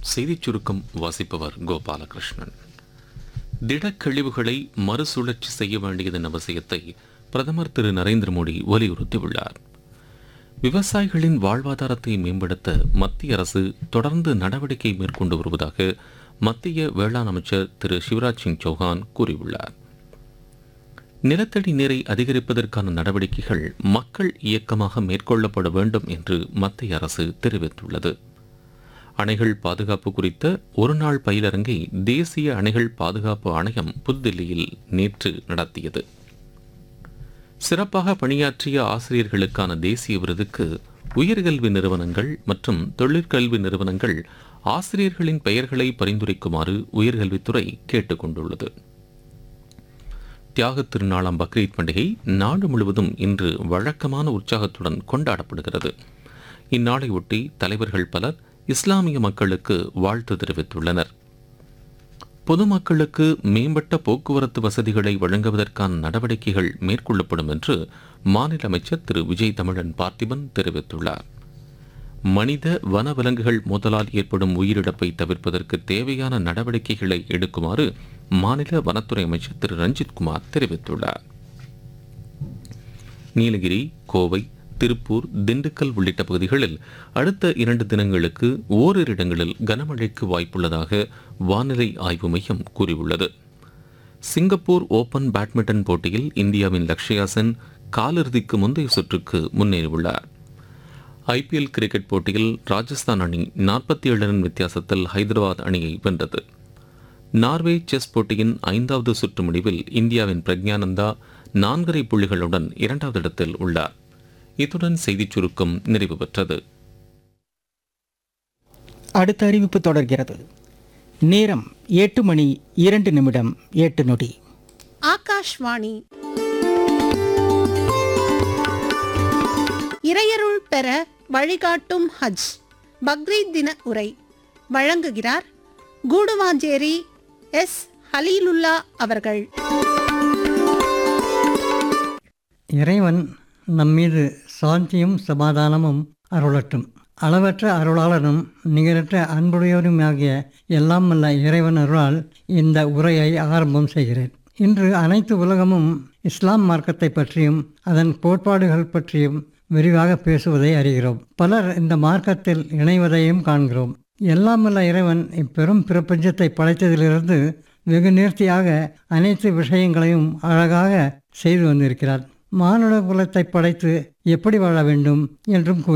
செய்திச் சுருக்கம் வாசிப்பவர் கோபாலகிருஷ்ணன் திடக்கழிவுகளை மறுசுழற்சி செய்ய வேண்டியதன் அவசியத்தை பிரதமர் திரு நரேந்திர மோடி வலியுறுத்தியுள்ளார் விவசாயிகளின் வாழ்வாதாரத்தை மேம்படுத்த மத்திய அரசு தொடர்ந்து நடவடிக்கை மேற்கொண்டு வருவதாக மத்திய வேளாண் அமைச்சர் திரு சிவராஜ் சிங் சௌஹான் கூறியுள்ளார் நிலத்தடி நீரை அதிகரிப்பதற்கான நடவடிக்கைகள் மக்கள் இயக்கமாக மேற்கொள்ளப்பட வேண்டும் என்று மத்திய அரசு தெரிவித்துள்ளது அணைகள் பாதுகாப்பு குறித்த ஒருநாள் பயிலரங்கை தேசிய அணைகள் பாதுகாப்பு ஆணையம் புதுதில்லியில் நேற்று நடத்தியது சிறப்பாக பணியாற்றிய ஆசிரியர்களுக்கான தேசிய விருதுக்கு உயர்கல்வி நிறுவனங்கள் மற்றும் தொழிற்கல்வி நிறுவனங்கள் ஆசிரியர்களின் பெயர்களை பரிந்துரைக்குமாறு உயர்கல்வித்துறை கேட்டுக் கொண்டுள்ளது தியாகத் திருநாளாம் பக்ரீத் பண்டிகை நாடு முழுவதும் இன்று வழக்கமான உற்சாகத்துடன் கொண்டாடப்படுகிறது இந்நாளையொட்டி தலைவர்கள் பலர் இஸ்லாமிய மக்களுக்கு வாழ்த்து தெரிவித்துள்ளனர் பொதுமக்களுக்கு மேம்பட்ட போக்குவரத்து வசதிகளை வழங்குவதற்கான நடவடிக்கைகள் மேற்கொள்ளப்படும் என்று மாநில அமைச்சர் திரு விஜய் தமிழன் பார்த்திபன் தெரிவித்துள்ளார் மனித வனவிலங்குகள் மோதலால் ஏற்படும் உயிரிழப்பை தவிர்ப்பதற்கு தேவையான நடவடிக்கைகளை எடுக்குமாறு மாநில வனத்துறை அமைச்சர் திரு ரஞ்சித்குமார் தெரிவித்துள்ளார் நீலகிரி கோவை திருப்பூர் திண்டுக்கல் உள்ளிட்ட பகுதிகளில் அடுத்த இரண்டு தினங்களுக்கு ஓரிரு இடங்களில் கனமழைக்கு வாய்ப்புள்ளதாக வானிலை ஆய்வு மையம் கூறியுள்ளது சிங்கப்பூர் ஓபன் பேட்மிண்டன் போட்டியில் இந்தியாவின் லக்ஷயா சென் காலிறுதிக்கு முந்தைய சுற்றுக்கு முன்னேறியுள்ளார் ஐபிஎல் கிரிக்கெட் போட்டியில் ராஜஸ்தான் அணி நாற்பத்தி ஏழு ரன் வித்தியாசத்தில் ஹைதராபாத் அணியை வென்றது நார்வே செஸ் போட்டியின் ஐந்தாவது சுற்று முடிவில் இந்தியாவின் பிரக்ஞானந்தா நான்கரை புள்ளிகளுடன் இரண்டாவது இடத்தில் உள்ளார் இத்துடன் செய்திச் சுருக்கம் நிறைவு பெற்றது அடுத்த அறிவிப்பு தொடர்கிறது நேரம் எட்டு மணி இரண்டு நிமிடம் எட்டு நொடி ஆகாஷ்வாணி இறையருள் பெற வழிகாட்டும் ஹஜ் பக்ரீத் தின உரை வழங்குகிறார் கூடுவாஞ்சேரி எஸ் ஹலீலுல்லா அவர்கள் இறைவன் நம்மீது சாந்தியும் சமாதானமும் அருளட்டும் அளவற்ற அருளாளனும் நிகரற்ற அன்புடையவரும் ஆகிய எல்லாம் வல்ல இறைவன் அருளால் இந்த உரையை ஆரம்பம் செய்கிறேன் இன்று அனைத்து உலகமும் இஸ்லாம் மார்க்கத்தை பற்றியும் அதன் கோட்பாடுகள் பற்றியும் விரிவாக பேசுவதை அறிகிறோம் பலர் இந்த மார்க்கத்தில் இணைவதையும் காண்கிறோம் எல்லாம் வல்ல இறைவன் இப்பெரும் பிரபஞ்சத்தை படைத்ததிலிருந்து வெகு நேர்த்தியாக அனைத்து விஷயங்களையும் அழகாக செய்து வந்திருக்கிறார் மானுட குலத்தை படைத்து எப்படி வாழ வேண்டும் என்றும் கூறி